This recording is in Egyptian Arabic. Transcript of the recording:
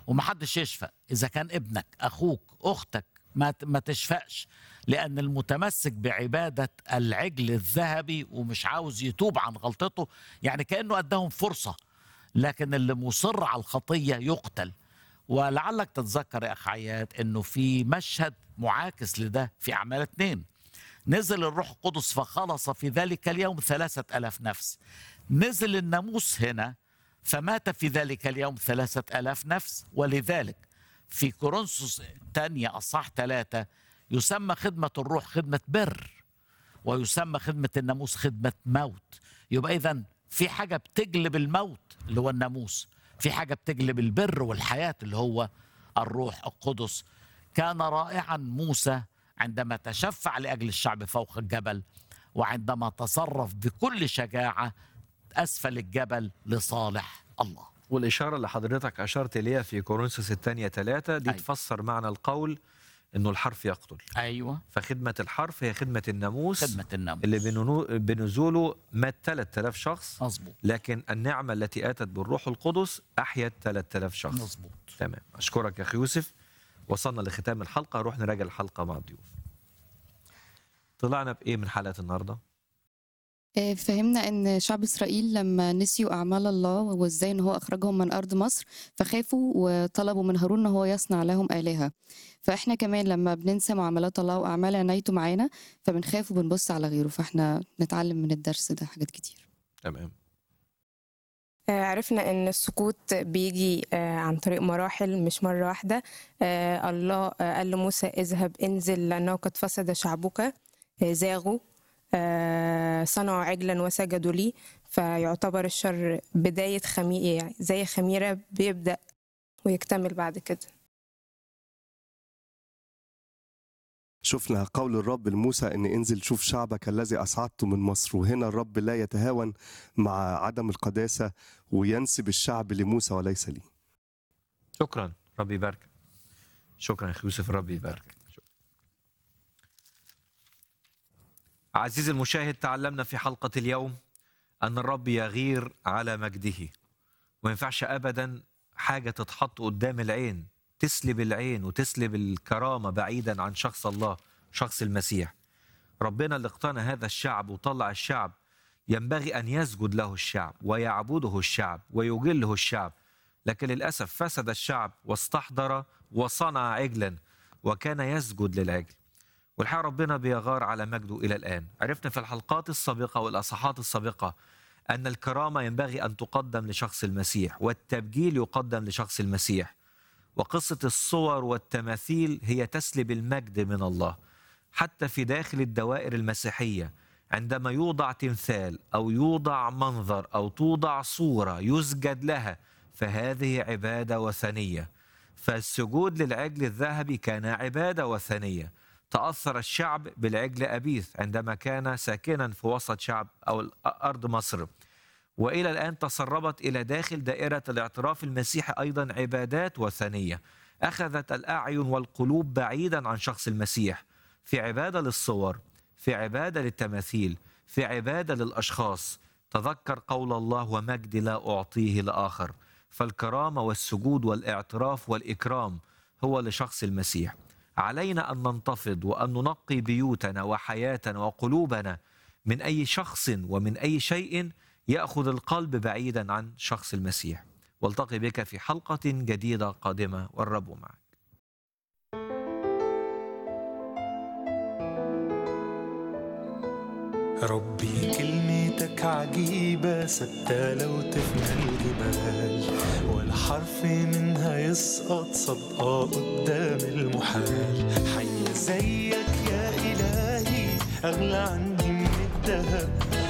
ومحدش يشفق اذا كان ابنك اخوك اختك ما ما تشفقش لان المتمسك بعباده العجل الذهبي ومش عاوز يتوب عن غلطته يعني كانه اداهم فرصه لكن اللي مصر على الخطيه يقتل ولعلك تتذكر يا اخ عياد انه في مشهد معاكس لده في اعمال اتنين نزل الروح القدس فخلص في ذلك اليوم ثلاثة ألاف نفس نزل الناموس هنا فمات في ذلك اليوم ثلاثة ألاف نفس ولذلك في كورنثوس الثانية أصح ثلاثة يسمى خدمة الروح خدمة بر ويسمى خدمة الناموس خدمة موت يبقى إذا في حاجة بتجلب الموت اللي هو الناموس في حاجة بتجلب البر والحياة اللي هو الروح القدس كان رائعا موسى عندما تشفع لأجل الشعب فوق الجبل وعندما تصرف بكل شجاعة أسفل الجبل لصالح الله والإشارة اللي حضرتك أشرت إليها في كورنثوس الثانية ثلاثة دي أيوة. تفسر معنى القول إنه الحرف يقتل أيوة فخدمة الحرف هي خدمة الناموس خدمة الناموس اللي بننو- بنزوله مات 3000 شخص مظبوط لكن النعمة التي آتت بالروح القدس أحيت 3000 شخص مظبوط تمام أشكرك يا أخي يوسف وصلنا لختام الحلقة نروح نراجع الحلقة مع الضيوف طلعنا بإيه من حلقة النهاردة؟ آه، فهمنا ان شعب اسرائيل لما نسيوا اعمال الله وازاي ان هو اخرجهم من ارض مصر فخافوا وطلبوا من هارون ان هو يصنع لهم الهه فاحنا كمان لما بننسى معاملات الله واعمال عنايته معانا فبنخاف وبنبص على غيره فاحنا نتعلم من الدرس ده حاجات كتير تمام آه، عرفنا ان السقوط بيجي آه، عن طريق مراحل مش مرة واحدة آه، الله آه، قال لموسى اذهب انزل لأنه قد فسد شعبك آه، زاغوا آه، صنعوا عجلا وسجدوا لي فيعتبر الشر بداية خميرة يعني زي خميرة بيبدأ ويكتمل بعد كده شفنا قول الرب لموسى ان انزل شوف شعبك الذي اصعدته من مصر وهنا الرب لا يتهاون مع عدم القداسه وينسب الشعب لموسى وليس لي شكرا ربي يبارك شكرا يا اخي يوسف ربي يبارك عزيزي المشاهد تعلمنا في حلقة اليوم أن الرب يغير على مجده وما ينفعش أبدا حاجة تتحط قدام العين تسلب العين وتسلب الكرامة بعيدا عن شخص الله شخص المسيح ربنا اللي اقتنى هذا الشعب وطلع الشعب ينبغي أن يسجد له الشعب ويعبده الشعب ويجله الشعب لكن للأسف فسد الشعب واستحضر وصنع عجلا وكان يسجد للعجل والحقيقة ربنا بيغار على مجده إلى الآن عرفنا في الحلقات السابقة والأصحات السابقة أن الكرامة ينبغي أن تقدم لشخص المسيح والتبجيل يقدم لشخص المسيح وقصة الصور والتماثيل هي تسلب المجد من الله حتى في داخل الدوائر المسيحية عندما يوضع تمثال أو يوضع منظر أو توضع صورة يسجد لها فهذه عبادة وثنية فالسجود للعجل الذهبي كان عبادة وثنية تأثر الشعب بالعجل أبيث عندما كان ساكنا في وسط شعب أو أرض مصر وإلى الآن تسربت إلى داخل دائرة الاعتراف المسيحي أيضا عبادات وثنية أخذت الأعين والقلوب بعيدا عن شخص المسيح في عبادة للصور في عبادة للتماثيل في عبادة للأشخاص تذكر قول الله ومجد لا أعطيه لآخر فالكرامة والسجود والاعتراف والإكرام هو لشخص المسيح علينا أن ننتفض وأن ننقي بيوتنا وحياتنا وقلوبنا من أي شخص ومن أي شيء يأخذ القلب بعيدا عن شخص المسيح والتقي بك في حلقة جديدة قادمة والرب معك ربي كلمتك عجيبة ثابتة لو تفنى الجبال ولا حرف منها يسقط صدقة قدام المحال حي زيك يا إلهي أغلى عندي من الذهب